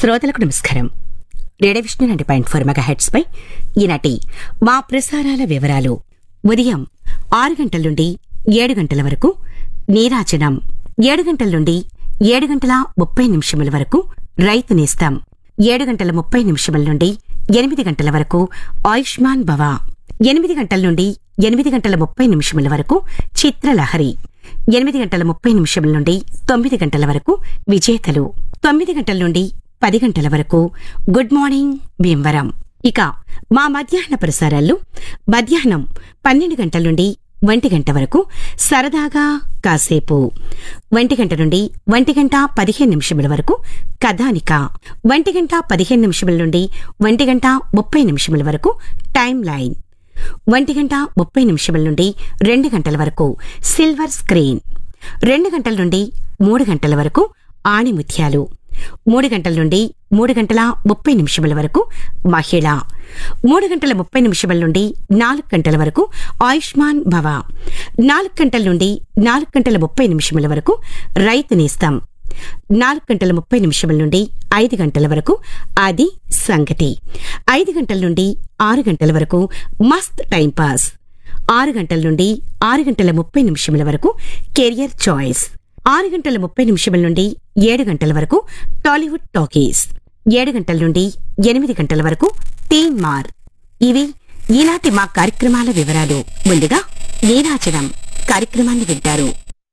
శ్రోతలకు నమస్కారం radio Vishnu ninety point four megahertz పై ఈనాటి మా ప్రసారాల వివరాలు ఉదయం ఆరు గంటల నుండి ఏడు గంటల వరకు నీరాజనం ఏడు గంటల నుండి ఏడు గంటల ముప్పై నిమిషముల వరకు రైతు నేస్తాం ఏడు గంటల ముప్పై నిమిషముల నుండి ఎనిమిది గంటల వరకు ఆయుష్మాన్ భవ ఎనిమిది గంటల నుండి ఎనిమిది గంటల ముప్పై నిమిషముల వరకు చిత్రలహరి ఎనిమిది గంటల ముప్పై నిమిషముల నుండి తొమ్మిది గంటల వరకు విజేతలు తొమ్మిది గంటల నుండి పది గంటల వరకు గుడ్ మార్నింగ్ భీమవరం ఇక మా మధ్యాహ్న ప్రసారాల్లో మధ్యాహ్నం పన్నెండు గంటల నుండి ఒంటి గంట వరకు సరదాగా కాసేపు ఒంటి గంట నుండి ఒంటి గంట పదిహేను నిమిషముల వరకు కథానిక ఒంటి గంట పదిహేను నిమిషముల నుండి ఒంటి గంట ముప్పై నిమిషముల వరకు టైం లైన్ ఒంటి గంట ముప్పై నిమిషముల నుండి రెండు గంటల వరకు సిల్వర్ స్క్రీన్ రెండు గంటల నుండి మూడు గంటల వరకు ఆణిముత్యాలు మూడు గంటల నుండి మూడు గంటల ముప్పై నిమిషముల వరకు మహిళ మూడు గంటల ముప్పై నిమిషముల నుండి నాలుగు గంటల వరకు ఆయుష్మాన్ భవ నాలుగు గంటల నుండి నాలుగు గంటల ముప్పై నిమిషముల వరకు రైతు నేస్తాం నాలుగు గంటల ముప్పై నిమిషముల నుండి ఐదు గంటల వరకు అది సంగతి ఐదు గంటల నుండి ఆరు గంటల వరకు మస్త్ టైం పాస్ ఆరు గంటల నుండి ఆరు గంటల ముప్పై నిమిషముల వరకు కెరియర్ చాయిస్ ఆరు గంటల ముప్పై నిమిషముల నుండి ఏడు గంటల వరకు టాలీవుడ్ టాకీస్ ఏడు గంటల నుండి ఎనిమిది గంటల వరకు తీన్ మార్ ఇవి ఈనాటి మా కార్యక్రమాల వివరాలు ముందుగా నీరాజనం కార్యక్రమాన్ని వింటారు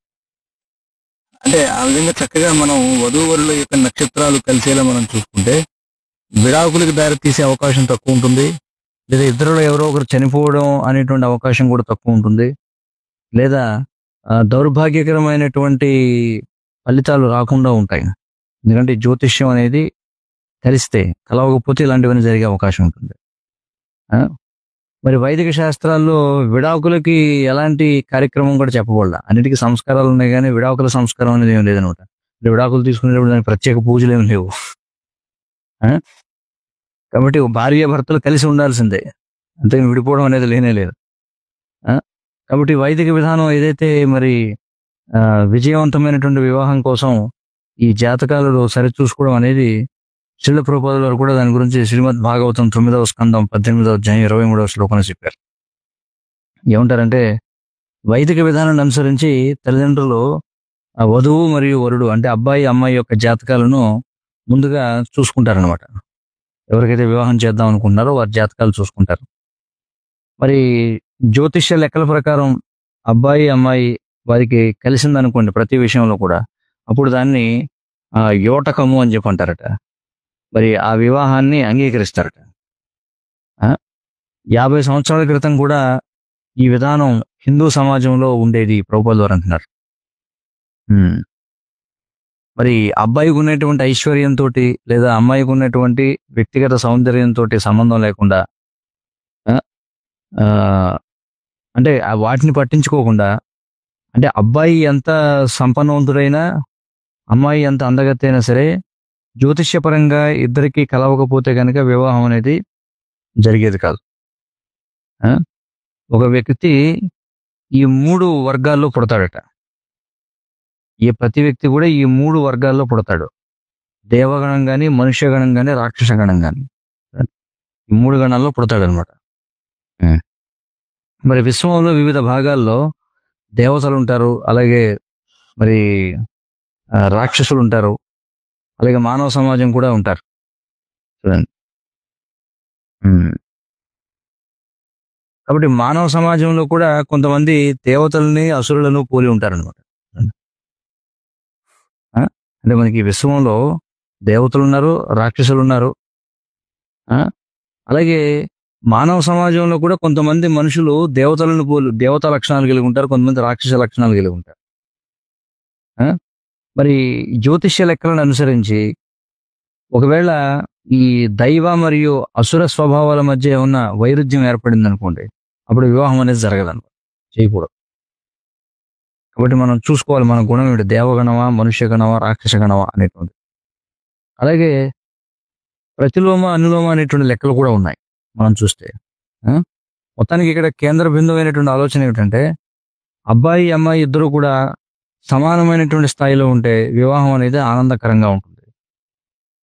అంటే ఆ విధంగా చక్కగా మనం వధూవరుల యొక్క నక్షత్రాలు కలిసేలా మనం చూసుకుంటే విడాకులకు దారి తీసే అవకాశం తక్కువ ఉంటుంది లేదా ఇద్దరులో ఎవరో ఒకరు చనిపోవడం అనేటువంటి అవకాశం కూడా తక్కువ ఉంటుంది లేదా ఆ, దౌర్భాగ్యకరమైనటువంటి ఫలితాలు రాకుండా ఉంటాయి ఎందుకంటే ఈ జ్యోతిష్యం అనేది కలిస్తే కలవకపోతే ఇలాంటివన్నీ జరిగే అవకాశం ఉంటుంది ఆ? మరి వైదిక శాస్త్రాల్లో విడాకులకి ఎలాంటి కార్యక్రమం కూడా చెప్పబడలా అన్నిటికీ సంస్కారాలు ఉన్నాయి కానీ విడాకుల సంస్కారం అనేది ఏం లేదనమాట అంటే విడాకులు తీసుకునేటప్పుడు దానికి ప్రత్యేక పూజలు ఏమి లేవు ఆ? కాబట్టి భార్య భర్తలు కలిసి ఉండాల్సిందే అంతేగాని విడిపోవడం అనేది లేనే లేదు ఆ? కాబట్టి వైదిక విధానం ఏదైతే మరి ఆ, విజయవంతమైనటువంటి వివాహం కోసం ఈ జాతకాలలో సరిచూసుకోవడం అనేది శిల ప్రభుపాదుల వారు కూడా దాని గురించి శ్రీమద్ భాగవతం తొమ్మిదవ స్కందం పద్దెనిమిదవ అధ్యాయం ఇరవై మూడవ శ్లోకంలో చెప్పారు ఏమంటారంటే వైదిక విధానాన్ని అనుసరించి తల్లిదండ్రులు ఆ వధువు మరియు వరుడు అంటే అబ్బాయి అమ్మాయి యొక్క జాతకాలను ముందుగా చూసుకుంటారనమాట ఎవరికైతే వివాహం చేద్దాం అనుకుంటున్నారో వారి జాతకాలు చూసుకుంటారు మరి జ్యోతిష్య లెక్కల ప్రకారం అబ్బాయి అమ్మాయి వారికి కలిసిందనుకోండి ప్రతి విషయంలో కూడా అప్పుడు దాన్ని ఆ, యోటకము అని చెప్పి అంటారట మరి ఆ వివాహాన్ని అంగీకరిస్తారట ఆ? యాభై సంవత్సరాల క్రితం కూడా ఈ విధానం హిందూ సమాజంలో ఉండేది ప్రభుపాల్ వారు అంటున్నారు ఉమ్. మరి అబ్బాయికి ఉన్నటువంటి ఐశ్వర్యంతో లేదా అమ్మాయికి ఉన్నటువంటి వ్యక్తిగత సౌందర్యంతో సంబంధం లేకుండా ఆ? ఆ, అంటే ఆ వాటిని పట్టించుకోకుండా అంటే అబ్బాయి ఎంత సంపన్నవంతుడైనా అమ్మాయి ఎంత అందగత్తి అయినా సరే జ్యోతిష్యపరంగా ఇద్దరికి కలవకపోతే కనుక వివాహం అనేది జరిగేది కాదు ఆ? ఒక వ్యక్తి ఈ మూడు వర్గాల్లో పుడతాడట ఈ ప్రతి వ్యక్తి కూడా ఈ మూడు వర్గాల్లో పుడతాడు దేవగణం కానీ మనుష్యగణం కానీ రాక్షస గణం కానీ ఈ మూడు గణాల్లో పుడతాడు అనమాట మరి విశ్వంలో వివిధ భాగాల్లో దేవతలు ఉంటారు అలాగే మరి ఆ, రాక్షసులు ఉంటారు అలాగే మానవ సమాజం కూడా ఉంటారు చూడండి ఉమ్. కాబట్టి మానవ సమాజంలో కూడా కొంతమంది దేవతల్ని అసురులను పోలి ఉంటారనమాట అంటే మనకి ఈ విశ్వంలో దేవతలు ఉన్నారు రాక్షసులు ఉన్నారు ఆ? అలాగే మానవ సమాజంలో కూడా కొంతమంది మనుషులు దేవతలను పోలి దేవతా లక్షణాలు కలిగి ఉంటారు కొంతమంది రాక్షస లక్షణాలు కలిగి ఉంటారు ఆ? మరి జ్యోతిష్య లెక్కలను అనుసరించి ఒకవేళ ఈ దైవ మరియు అసుర స్వభావాల మధ్య ఉన్న వైరుధ్యం ఏర్పడింది అనుకోండి అప్పుడు వివాహం అనేది జరగదన్నమాట చేయకూడదు కాబట్టి మనం చూసుకోవాలి మన గుణం ఏమిటి దేవగణమా మనుష్య గణమా రాక్షస గణమా అనేటువంటి అలాగే ప్రతిలోమ అనులోమ అనేటువంటి లెక్కలు కూడా ఉన్నాయి మనం చూస్తే ఆ? మొత్తానికి ఇక్కడ కేంద్ర బిందువు అయినటువంటి ఆలోచన ఏమిటంటే అబ్బాయి అమ్మాయి ఇద్దరు కూడా సమానమైనటువంటి స్థాయిలో ఉంటే వివాహం అనేది ఆనందకరంగా ఉంటుంది